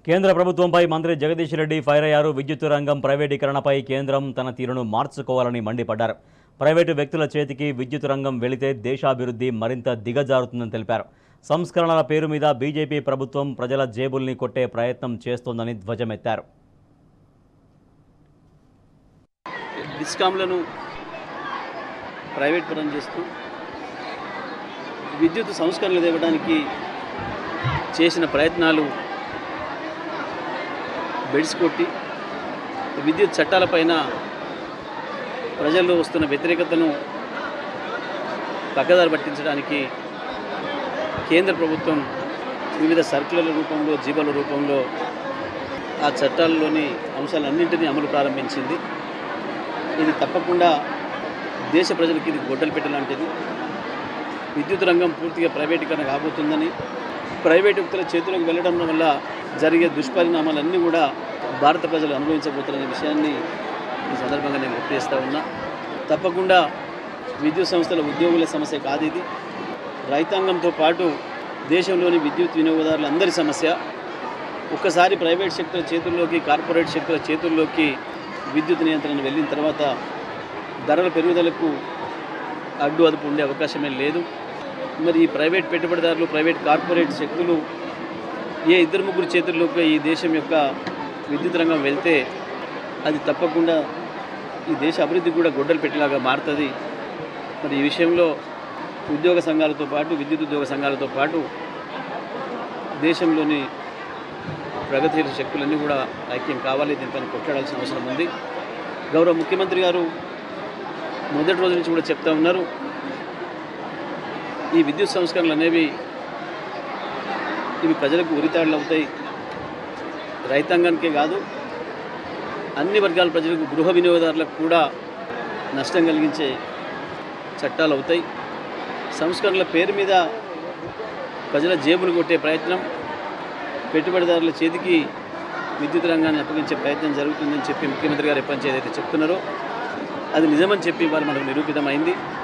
కేంద్ర ప్రభుత్వంపై మంత్రి జగదీష్ రెడ్డి ఫైర్ అయ్యారు విద్యుత్ రంగం ప్రైవేటీకరణపై కేంద్రం తన తీరును మార్చుకోవాలని మండిపడ్డారు ప్రైవేటు వ్యక్తుల చేతికి విద్యుత్ రంగం వెళితే దేశాభివృద్ధి మరింత దిగజారుతుందని తెలిపారు సంస్కరణల పేరు మీద బీజేపీ ప్రభుత్వం ప్రజల జేబుల్ని కొట్టే ప్రయత్నం చేస్తోందని ధ్వజమెత్తారు డిస్కామ్లను ప్రైవేట్ పరం చేస్తూ విద్యుత్ సంస్కరణలు తేవడానికి చేసిన ప్రయత్నాలు బెడిసి కొట్టి విద్యుత్ చట్టాలపైన ప్రజల్లో వస్తున్న వ్యతిరేకతను పక్కదారి పట్టించడానికి కేంద్ర ప్రభుత్వం వివిధ సర్కులర్ల రూపంలో జీవోల రూపంలో ఆ చట్టాల్లోని అంశాలన్నింటినీ అమలు ప్రారంభించింది ఇది తప్పకుండా దేశ ప్రజలకి ఇది గొడ్డలు పెట్టలాంటిది విద్యుత్ రంగం పూర్తిగా ప్రైవేటీకరణ కాబోతుందని ప్రైవేట్ వ్యక్తుల చేతులకు వెళ్ళడం వల్ల జరిగే దుష్పరిణామాలన్నీ కూడా భారత ప్రజలు అనుభవించబోతున్నారనే విషయాన్ని ఈ సందర్భంగా నేను గుర్తు చేస్తూ ఉన్నా తప్పకుండా విద్యుత్ సంస్థల ఉద్యోగుల సమస్య కాదు ఇది రైతాంగంతో పాటు దేశంలోని విద్యుత్ వినియోగదారులందరి సమస్య ఒక్కసారి ప్రైవేట్ శక్తుల చేతుల్లోకి కార్పొరేట్ శక్తుల చేతుల్లోకి విద్యుత్ నియంత్రణ వెళ్ళిన తర్వాత ధరల పెరుగుదలకు అడ్డు అదుపు ఉండే అవకాశమే లేదు మరి ఈ ప్రైవేట్ పెట్టుబడిదారులు ప్రైవేట్ కార్పొరేట్ శక్తులు ఏ ఇద్దరు ముగ్గురు చేతుల్లోకి ఈ దేశం యొక్క విద్యుత్ రంగం వెళ్తే అది తప్పకుండా ఈ దేశ అభివృద్ధికి కూడా గొడ్డలు పెట్టేలాగా మారుతుంది మరి ఈ విషయంలో ఉద్యోగ సంఘాలతో పాటు విద్యుత్ ఉద్యోగ సంఘాలతో పాటు దేశంలోని ప్రగతిశీల శక్తులన్నీ కూడా ఐక్యం కావాలి దీనిపైన కొట్లాడాల్సిన అవసరం ఉంది గౌరవ ముఖ్యమంత్రి గారు మొదటి రోజు నుంచి కూడా చెప్తా ఉన్నారు ఈ విద్యుత్ సంస్కరణలు అనేవి ఇవి ప్రజలకు ఉరితాడులు అవుతాయి రైతాంగానికే కాదు అన్ని వర్గాల ప్రజలకు గృహ వినియోగదారులకు కూడా నష్టం కలిగించే చట్టాలు అవుతాయి సంస్కరణల పేరు మీద ప్రజల జేబులు కొట్టే ప్రయత్నం పెట్టుబడిదారుల చేతికి విద్యుత్ రంగాన్ని అప్పగించే ప్రయత్నం జరుగుతుందని చెప్పి ముఖ్యమంత్రి గారు ఎప్పటి నుంచి ఏదైతే చెప్తున్నారో అది నిజమని చెప్పి వారు మనకు నిరూపితమైంది